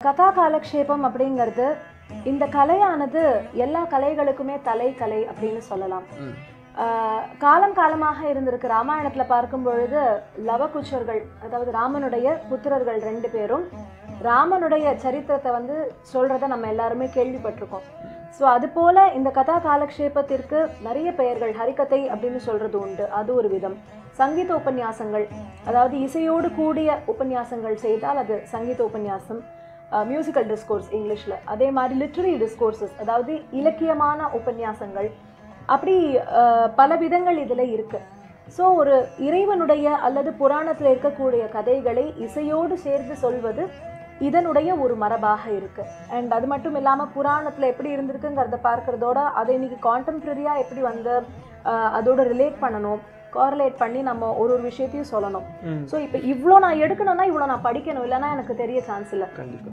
கதா காலக்ஷேபம் அப்படிங்கிறது இந்த கலையானது எல்லா கலைகளுக்குமே தலை கலை அப்படின்னு சொல்லலாம் ம். ஆஹ் காலம் காலமாக இருந்திருக்கு ராமாயணத்துல பார்க்கும் பொழுது லவகுச்சர்கள் அதாவது ராமனுடைய புத்திரர்கள் ரெண்டு பேரும் ராமனுடைய சரித்திரத்தை வந்து சொல்றத நம்ம எல்லாருமே கேள்விப்பட்டிருக்கோம் ஸோ அது போல இந்த கதா காலக்ஷேபத்திற்கு நிறைய பெயர்கள் ஹரிகதை அப்படின்னு சொல்றது உண்டு அது ஒரு விதம் சங்கீத உபன்யாசங்கள் அதாவது இசையோடு கூடிய உபன்யாசங்கள் செய்தால் அது சங்கீத உபன்யாசம் மியூசிக்கல் டிஸ்கோர்ஸ் இங்கிலீஷில் அதே மாதிரி லிட்ரரி டிஸ்கோர்சஸ் அதாவது இலக்கியமான உபன்யாசங்கள் அப்படி அஹ், பல விதங்கள் இதில் இருக்கு ஸோ ஒரு இறைவனுடைய அல்லது புராணத்தில் இருக்கக்கூடிய கதைகளை இசையோடு சேர்த்து சொல்வது இதனுடைய ஒரு மரபாக இருக்கு அண்ட் அது மட்டும் இல்லாமல் புராணத்தில் எப்படி இருந்திருக்குங்கிறத பார்க்கறதோட அதை இன்னைக்கு கான்டெம்பரரியாக எப்படி வந்து அஹ், அதோட ரிலேட் பண்ணணும் கார்லேட் பண்ணி நம்ம ஒரு ஒரு விஷயத்தையும் சொல்லணும் ம் ஸோ இப்போ இவ்வளோ நான் எடுக்கணும்னா இவ்வளோ நான் படிக்கணும் இல்லைன்னா எனக்கு தெரிய சான்ஸ் இல்லை கண்டிப்பா